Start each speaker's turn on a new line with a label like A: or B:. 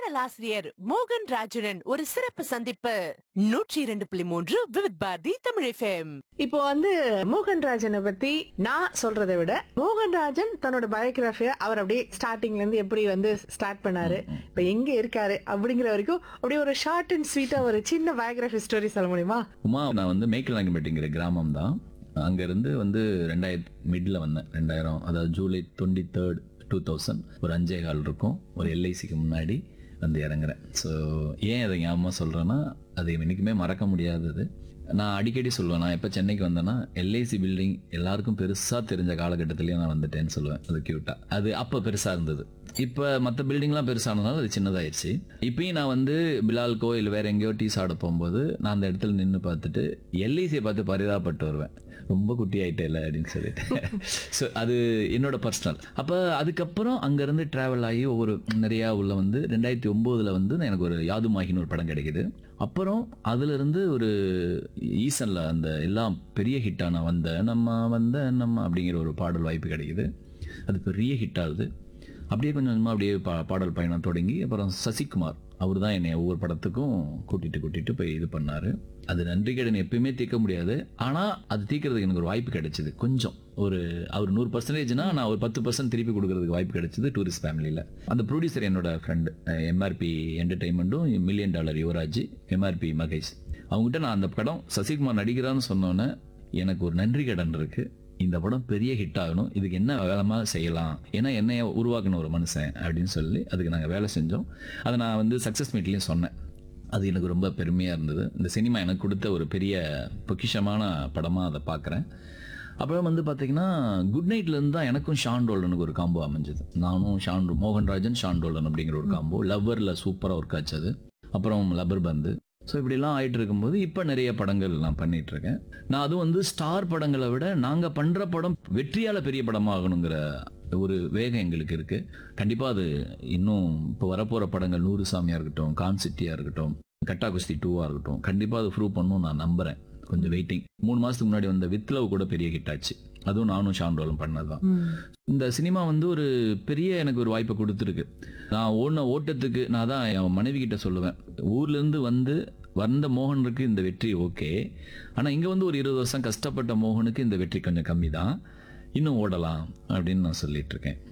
A: பாடலாசிரியர் மோகன் ராஜனன் ஒரு சிறப்பு சந்திப்பு நூற்றி இரண்டு புள்ளி மூன்று விவித் பாரதி தமிழ் எஃப்எம்
B: இப்போ வந்து மோகன்ராஜனை பத்தி நான் சொல்றதை விட மோகன்ராஜன் தன்னோட பயோகிராஃபிய அவர் அப்படியே ஸ்டார்டிங்ல இருந்து எப்படி வந்து ஸ்டார்ட் பண்ணாரு இப்ப எங்க இருக்காரு அப்படிங்கிற வரைக்கும் அப்படியே ஒரு ஷார்ட் அண்ட் ஸ்வீட்டா ஒரு சின்ன பயோகிராஃபி ஸ்டோரி சொல்ல முடியுமா
C: உமா நான் வந்து மேக்கலாங்கம்பட்டிங்கிற கிராமம் தான் அங்கேருந்து வந்து ரெண்டாயிரத்து மிடில் வந்தேன் ரெண்டாயிரம் அதாவது July twenty third two thousand ஒரு அஞ்சே கால் இருக்கும் ஒரு எல்ஐசிக்கு முன்னாடி வந்து இறங்குறேன் ஸோ ஏன் அதை ஞாபகமாக சொல்கிறேன்னா அது என்றைக்குமே மறக்க முடியாதது நான் அடிக்கடி சொல்லுவேன் நான் எப்போ சென்னைக்கு வந்தேன்னா எல்ஐசி பில்டிங் எல்லாருக்கும் பெருசாக தெரிஞ்ச காலகட்டத்திலேயே நான் வந்துட்டேன்னு சொல்லுவேன் அது க்யூட்டாக அது அப்போ பெருசாக இருந்தது இப்போ மற்ற பில்டிங்லாம் பெருசானதுனால அது சின்னதாயிருச்சு இப்பயும் நான் வந்து பிலால்கோ இல்லை வேற எங்கேயோ டீ சாப்பிட போகும்போது நான் அந்த இடத்துல நின்று பார்த்துட்டு எல்ஐசியை பார்த்து பரிதாபப்பட்டு வருவேன் ரொம்ப குட்டி ஆயிட்டேல அப்படின்னு சொல்லிட்டு ஸோ அது என்னோட பர்சனல் அப்போ அதுக்கப்புறம் அங்கேருந்து ட்ராவல் ஆகி ஒவ்வொரு நிறையா உள்ள வந்து ரெண்டாயிரத்தி ஒம்போதில் வந்து எனக்கு ஒரு யாதுமாகின்னு ஒரு படம் கிடைக்குது அப்புறம் அதுலேருந்து ஒரு ஈசனில் அந்த எல்லாம் பெரிய ஹிட்டான வந்த நம்ம வந்த நம்ம அப்படிங்கிற ஒரு பாடல் வாய்ப்பு கிடைக்குது அது பெரிய ஹிட் ஆகுது அப்படியே கொஞ்சம் கொஞ்சமாக அப்படியே பா பாடல் பயணம் தொடங்கி அப்புறம் சசிகுமார் அவர் தான் என்னை ஒவ்வொரு படத்துக்கும் கூட்டிட்டு கூட்டிட்டு போய் இது பண்ணார் அது நன்றி கடன் எப்பயுமே தீர்க்க முடியாது ஆனால் அது தீர்க்கறதுக்கு எனக்கு ஒரு வாய்ப்பு கிடைச்சிது கொஞ்சம் ஒரு அவர் நூறு பர்சன்டேஜ்னா நான் ஒரு பத்து பர்சன்ட் திருப்பி கொடுக்கறதுக்கு வாய்ப்பு கிடைச்சிது டூரிஸ்ட் ஃபேமிலியில் அந்த ப்ரொடியூசர் என்னோட ஃப்ரெண்டு எம்ஆர்பி என்டர்டைன்மெண்ட்டும் million dollar Yuvraj MRP Mahesh அவங்ககிட்ட நான் அந்த படம் சசிகுமார் நடிக்கிறான்னு சொன்னோன்னே எனக்கு ஒரு நன்றி கடன் இருக்கு இந்த படம் பெரிய ஹிட் ஆகணும் இதுக்கு என்ன வேலைமா செய்யலாம் ஏன்னா என்னைய உருவாக்கின ஒரு மனுஷன் அப்படின்னு சொல்லி அதுக்கு நாங்கள் வேலை செஞ்சோம் அதை நான் வந்து சக்ஸஸ் மீட்லேயும் சொன்னேன் அது எனக்கு ரொம்ப பெருமையாக இருந்தது இந்த சினிமா எனக்கு கொடுத்த ஒரு பெரிய பொக்கிஷமான படமாக அதை பார்க்குறேன் அப்புறம் வந்து பார்த்தீங்கன்னா குட் நைட்லேருந்து தான் எனக்கும் ஷான் டோல்டனுக்கு ஒரு காம்போ அமைஞ்சது நானும் ஷான் மோகன்ராஜன் ஷான் டோல்டன் அப்படிங்கிற ஒரு காம்போ லவ்வரில் சூப்பராக ஒர்க் ஆச்சு அது அப்புறம் லப்பர் பந்து ஸோ இப்படிலாம் ஆயிட்டு இருக்கும்போது இப்போ நிறைய படங்கள் நான் பண்ணிட்டு இருக்கேன் நான் அதுவும் வந்து ஸ்டார் படங்களை விட நாங்கள் பண்ணுற படம் வெற்றியால் பெரிய படமாகணுங்கிற ஒரு வேகம் எங்களுக்கு இருக்கு கண்டிப்பாக அது இன்னும் இப்போ வரப்போகிற படங்கள் நூறு சாமியாக இருக்கட்டும் கான் சிட்டியாக இருக்கட்டும் கட்டா குஸ்தி டூவாக இருக்கட்டும் கண்டிப்பாக அதை ப்ரூவ் பண்ணணும் நான் நம்புகிறேன் கொஞ்சம் வெயிட்டிங் மூணு மாதத்துக்கு முன்னாடி வந்த வித்லவ் கூட பெரிய ஹிட் ஆச்சு அதுவும் நானும் ஷாண்டோலும் பண்ணதுதான் இந்த சினிமா வந்து ஒரு பெரிய எனக்கு ஒரு வாய்ப்பை கொடுத்துருக்கு நான் ஓடின ஓட்டத்துக்கு நான் தான் என் மனைவி கிட்ட சொல்லுவேன் ஊர்ல இருந்து வந்து வந்த மோகனுக்கு இந்த வெற்றி ஓகே ஆனால் இங்கே வந்து ஒரு இருபது வருஷம் கஷ்டப்பட்ட மோகனுக்கு இந்த வெற்றி கொஞ்சம் கம்மி தான் இன்னும் ஓடலாம் அப்படின்னு நான் சொல்லிட்டு இருக்கேன்